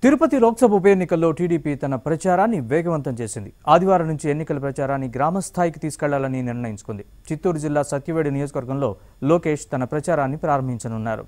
తిరుపతి లోక్సభ ఉప ఎన్నికల్లో టీడీపీ తన ప్రచారాన్ని వేగవంతం చేసింది ఆదివారం నుంచి ఎన్నికల ప్రచారాన్ని గ్రామ స్థాయికి తీసుకెళ్లాలని నిర్ణయించుకుంది చిత్తూరు జిల్లా సత్యవేడు నియోజకవర్గంలో లోకేష్ తన ప్రచారాన్ని ప్రారంభించనున్నారు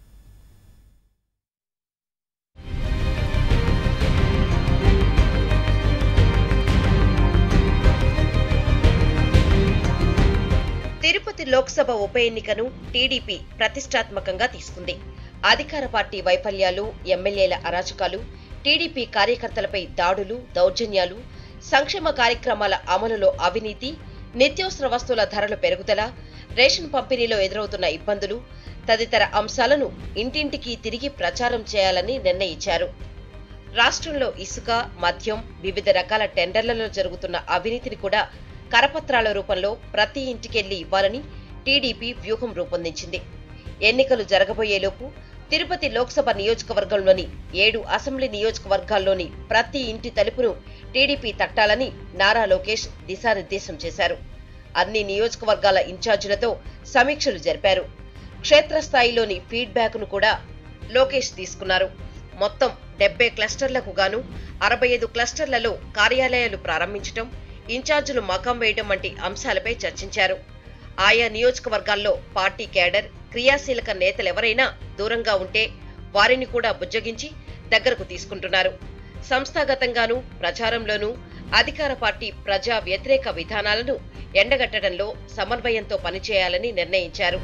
తిరుపతి లోక్సభ ఉప ఎన్నికను టీడీపీ ప్రతిష్టాత్మకంగా తీసుకుంది అధికార పార్టీ వైఫల్యాలు ఎమ్మెల్యేల అరాచకాలు టీడీపీ కార్యకర్తలపై దాడులు దౌర్జన్యాలు సంక్షేమ కార్యక్రమాల అమలులో అవినీతి నిత్యావసర వస్తువుల ధరల పెరుగుదల రేషన్ పంపిణీలో ఎదురవుతున్న ఇబ్బందులు తదితర అంశాలను ఇంటింటికి తిరిగి ప్రచారం చేయాలని నిర్ణయించారు రాష్ట్రంలో ఇసుక మద్యం వివిధ రకాల టెండర్లలో జరుగుతున్న అవినీతిని కూడా కరపత్రాల రూపంలో ప్రతి ఇంటికెళ్లి ఇవ్వాలని టీడీపీ వ్యూహం రూపొందించింది ఎన్నికలు జరగబోయేలోపు తిరుపతి లోక్సభ నియోజకవర్గంలోని ఏడు అసెంబ్లీ నియోజకవర్గాల్లోని ప్రతి ఇంటి తలుపును టీడీపీ తట్టాలని నారా లోకేష్ దిశానిర్దేశం చేశారు అన్ని నియోజకవర్గాల ఇన్ఛార్జీలతో సమీక్షలు జరిపారు క్షేత్రస్థాయిలోని ఫీడ్బ్యాక్ ను కూడా లోకేష్ తీసుకున్నారు మొత్తం డెబ్బై క్లస్టర్లకు గాను అరవై ఐదు క్లస్టర్లలో కార్యాలయాలు ప్రారంభించడం ఇన్ఛార్జీలు మకాం వేయడం వంటి అంశాలపై చర్చించారు ఆయా నియోజకవర్గాల్లో పార్టీ కేడర్ క్రియాశీలక నేతలెవరైనా దూరంగా ఉంటే వారిని కూడా బుజ్జగించి దగ్గరకు తీసుకుంటున్నారు సంస్థాగతంగానూ ప్రచారంలోనూ అధికార పార్టీ ప్రజా వ్యతిరేక విధానాలను ఎండగట్టడంలో సమన్వయంతో పనిచేయాలని నిర్ణయించారు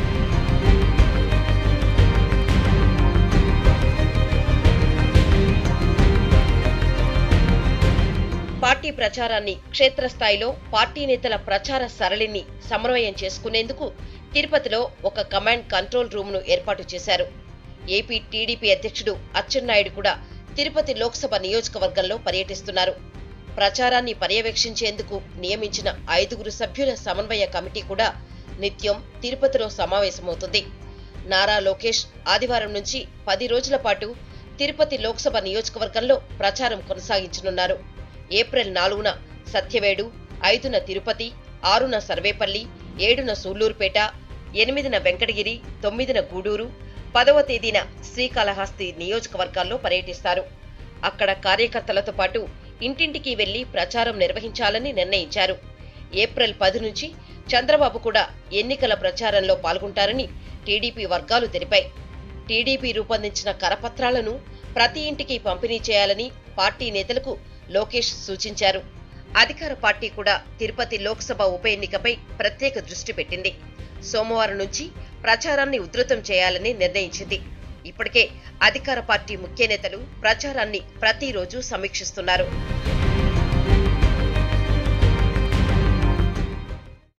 పార్టీ ప్రచారాన్ని క్షేత్రస్థాయిలో పార్టీ నేతల ప్రచార సరళిని సమన్వయం చేసుకునేందుకు తిరుపతిలో ఒక కమాండ్ కంట్రోల్ రూమ్ ను ఏర్పాటు చేశారు ఏపీ టీడీపీ అధ్యక్షుడు అచ్చెన్నాయుడు కూడా తిరుపతి లోక్సభ నియోజకవర్గంలో పర్యటిస్తున్నారు ప్రచారాన్ని పర్యవేక్షించేందుకు నియమించిన ఐదుగురు సభ్యుల సమన్వయ కమిటీ కూడా నిత్యం తిరుపతిలో సమావేశమవుతుంది నారా లోకేష్ ఆదివారం నుంచి పది రోజుల పాటు తిరుపతి లోక్సభ నియోజకవర్గంలో ప్రచారం కొనసాగించనున్నారు ఏప్రిల్ నాలుగున సత్యవేడు ఐదున తిరుపతి ఆరున సర్వేపల్లి ఏడున సూళ్లూరుపేట ఎనిమిదిన వెంకటగిరి తొమ్మిదిన గూడూరు పదవ తేదీన శ్రీకాళహస్తి నియోజకవర్గాల్లో పర్యటిస్తారు అక్కడ కార్యకర్తలతో పాటు ఇంటింటికి వెళ్లి ప్రచారం నిర్వహించాలని నిర్ణయించారు ఏప్రిల్ పది నుంచి చంద్రబాబు కూడా ఎన్నికల ప్రచారంలో పాల్గొంటారని టీడీపీ వర్గాలు తెలిపాయి టీడీపీ రూపొందించిన కరపత్రాలను ప్రతి ఇంటికి పంపిణీ చేయాలని పార్టీ నేతలకు లోకేష్ సూచించారు అధికార పార్టీ కూడా తిరుపతి లోక్సభ ఉప ఎన్నికపై ప్రత్యేక దృష్టి పెట్టింది సోమవారం నుంచి ప్రచారాన్ని ఉధృతం చేయాలని నిర్ణయించింది ఇప్పటికే అధికార పార్టీ ముఖ్య నేతలు ప్రచారాన్ని ప్రతిరోజు సమీక్షిస్తున్నారు